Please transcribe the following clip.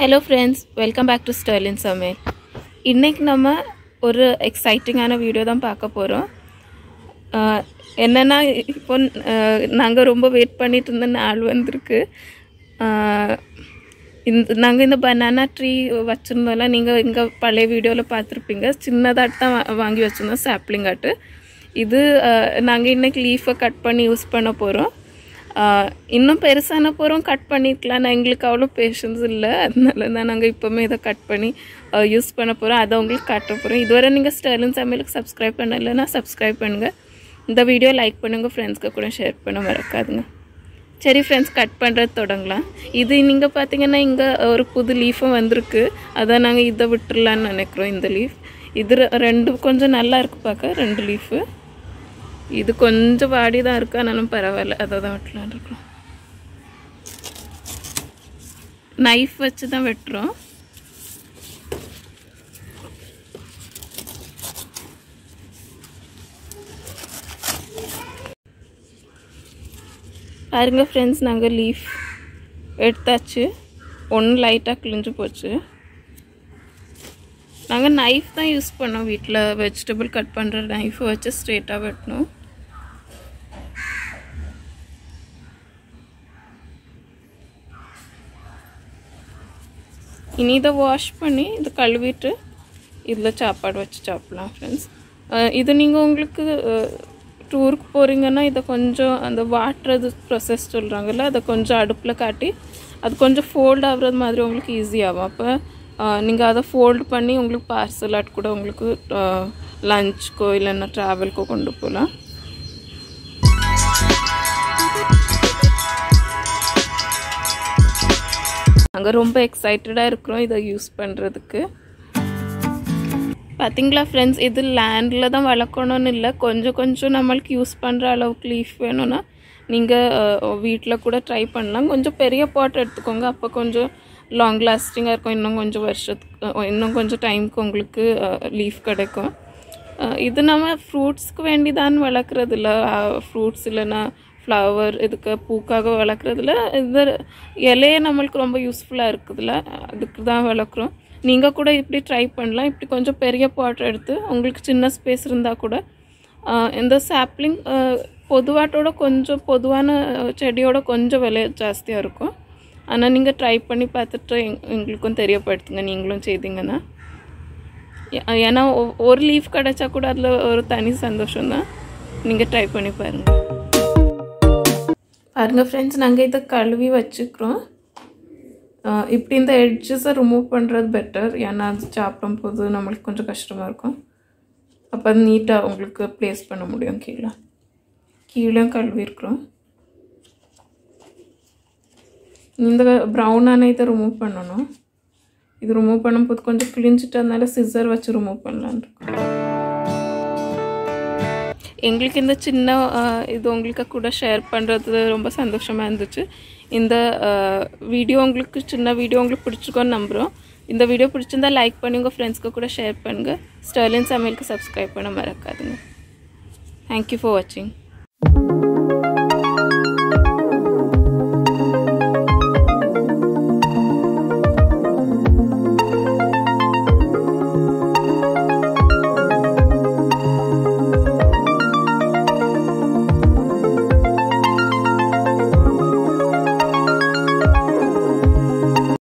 hello friends welcome back to Sterlin சமையல் இன்றைக்கி நம்ம ஒரு எக்ஸைட்டிங்கான வீடியோ தான் பார்க்க போகிறோம் என்னென்னா இப்போ நாங்கள் ரொம்ப வெயிட் பண்ணிட்டு இருந்த நாள் வந்திருக்கு ஆஹ் இந்த நாங்கள் இந்த பனானா ட்ரீ வச்சுருந்தோம்ல நீங்கள் இங்கே பழைய வீடியோவில் பார்த்துருப்பீங்க சின்னதாட்டு தான் வா- வாங்கி வச்சுருந்தோம் சாப்ளிங்காட்டு இது நாங்கள் இன்னைக்கு லீஃபை கட் பண்ணி யூஸ் பண்ண போகிறோம் இன்னும் பெருசான போகிறோம் கட் பண்ணிக்கலாம் நான் எங்களுக்கு அவ்வளோ பேஷன்ஸ் இல்லை அதனால தான் நாங்கள் இப்போவுமே இதை கட் பண்ணி யூஸ் பண்ண போகிறோம் அதை உங்களுக்கு காட்ட போகிறோம் இதுவரை நீங்கள் ஸ்டர்லின் சமையலுக்கு சப்ஸ்கிரைப் பண்ணலைன்னா சப்ஸ்கிரைப் பண்ணுங்கள் இந்த வீடியோ லைக் பண்ணுங்கள் ஃப்ரெண்ட்ஸ்க்கு கூட ஷேர் பண்ண மறக்காதுங்க சரி ஃப்ரெண்ட்ஸ் கட் பண்ணுறது தொடங்கலாம் இது நீங்கள் பார்த்தீங்கன்னா இங்கே ஒரு புது லீஃபும் வந்திருக்கு அதான் நாங்கள் இதை விட்டுறலான்னு நினைக்கிறோம் இந்த லீஃப் இது ரெ- ரெண்டு கொஞ்சம் நல்லா இருக்கு பார்க்க ரெண்டு லீஃபு இது கொஞ்சம் வாடி தான் இருக்கு ஆனாலும் பரவாயில்ல அதை தான் வெட்டலான்னு இருக்கோம் நைஃப் வச்சு தான் வெட்டுறோம் பாருங்க ஃப்ரெண்ட்ஸ் நாங்கள் லீஃப் எடுத்தாச்சு ஒன்று லைட்டாக கிழிஞ்சு போச்சு நாங்கள் நைஃப் தான் யூஸ் பண்ணோம் வீட்டில் வெஜிடபிள் கட் பண்ணுற நைஃபை வச்சு ஸ்ட்ரெயிட்டாக வெட்டணும் இனி இதை வாஷ் பண்ணி இதை கழுவிட்டு இதில் சாப்பாடு வச்சு சாப்பிடலாம் ஃப்ரெண்ட்ஸ் இது நீங்கள் உங்களுக்கு டூருக்கு போகிறீங்கன்னா இதை கொஞ்சம் அந்த வாட்டுறது ப்ரொசஸ் சொல்கிறாங்கல்ல அதை கொஞ்சம் அடுப்பில் காட்டி அது கொஞ்சம் ஃபோல்ட் ஆகுறது மாதிரி உங்களுக்கு ஈஸியாகும் அப்போ நீங்கள் அதை ஃபோல்ட் பண்ணி உங்களுக்கு பார்சல் ஆட் கூட உங்களுக்கு லஞ்சுக்கோ இல்லைன்னா ட்ராவல்க்கோ கொண்டு போகலாம் நாங்கள் ரொம்ப எக்ஸைட்டடாக இருக்கிறோம் இதை யூஸ் பண்ணுறதுக்கு பார்த்தீங்களா ஃப்ரெண்ட்ஸ் இது லேண்டில் தான் வளர்க்கணும்னு இல்லை கொஞ்சம் கொஞ்சம் நம்மளுக்கு யூஸ் பண்ணுற அளவுக்கு லீஃப் வேணும்னா நீங்கள் வீட்டில் கூட ட்ரை பண்ணலாம் கொஞ்சம் பெரிய பாட் எடுத்துக்கோங்க அப்போ கொஞ்சம் லாங் லாஸ்டிங்காக இருக்கும் இன்னும் கொஞ்சம் வருஷத்துக்கு அஹ், இன்னும் கொஞ்சம் டைமுக்கு உங்களுக்கு லீஃப் கிடைக்கும் அஹ், இது நம்ம ஃப்ரூட்ஸ்க்கு வேண்டி தான் வளர்க்குறது இல்லை ஃப்ரூட்ஸ் இல்லைன்னா ஃப்ளவர் இதுக்கு பூக்காக வளர்க்குறதுல இது இலையே நம்மளுக்கு ரொம்ப யூஸ்ஃபுல்லாக இருக்குதுல்ல அதுக்கு தான் வளர்க்குறோம் நீங்கள் கூட இப்படி ட்ரை பண்ணலாம் இப்படி கொஞ்சம் பெரிய பாட் எடுத்து உங்களுக்கு சின்ன ஸ்பேஸ் இருந்தால் கூட ஆஹ் இந்த சாப்ளிங் பொதுவாட்டோட கொஞ்சம் பொதுவான அஹ், செடியோட கொஞ்சம் விலை ஜாஸ்தியாக இருக்கும் ஆனால் நீங்கள் ட்ரை பண்ணி பார்த்துட்டு எங் எங்களுக்கும் தெரியப்படுத்துங்க நீங்களும் செய்தீங்கன்னா ஏ- ஏன்னா ஒ- ஒரு லீஃப் கிடைச்சா கூட அதில் ஒரு தனி சந்தோஷம் தான் நீங்கள் ட்ரை பண்ணி பாருங்கள் பாருங்கள் ஃப்ரெண்ட்ஸ் நாங்கள் இதை கழுவி வச்சுக்கிறோம் ஆஹ் இப்படி இந்த எட்ஜஸை ரிமூவ் பண்ணுறது பெட்டர் ஏன்னா அது சாப்பிடும் போது நம்மளுக்கு கொஞ்சம் கஷ்டமாக இருக்கும் அப்போ அது நீட்டாக உங்களுக்கு ப்ளேஸ் பண்ண முடியும் கீழே கீழேயும் கழுவி இருக்கிறோம் இந்த ப்ரௌனான இதை ரிமூவ் பண்ணணும் இது ரிமூவ் பண்ணும்போது கொஞ்சம் கிழிஞ்சிட்டு அதனால சிசர் வச்சு ரிமூவ் பண்ணலான்னு இருக்கோம் எங்களுக்கு இந்த சின்ன அஹ், இது உங்களுக்கு கூட ஷேர் பண்ணுறது ரொம்ப சந்தோஷமாக இருந்துச்சு இந்த வீடியோ உங்களுக்கு சின்ன வீடியோ உங்களுக்கு பிடிச்சிருக்கோன்னு நம்புகிறோம் இந்த வீடியோ பிடிச்சிருந்தா லைக் பண்ணி உங்கள் ஃப்ரெண்ட்ஸ்க்கு கூட ஷேர் பண்ணுங்கள் ஸ்டர்லின் சமையலுக்கு சப்ஸ்கிரைப் பண்ண மறக்காதுங்க தேங்க்யூ ஃபார் வாட்சிங்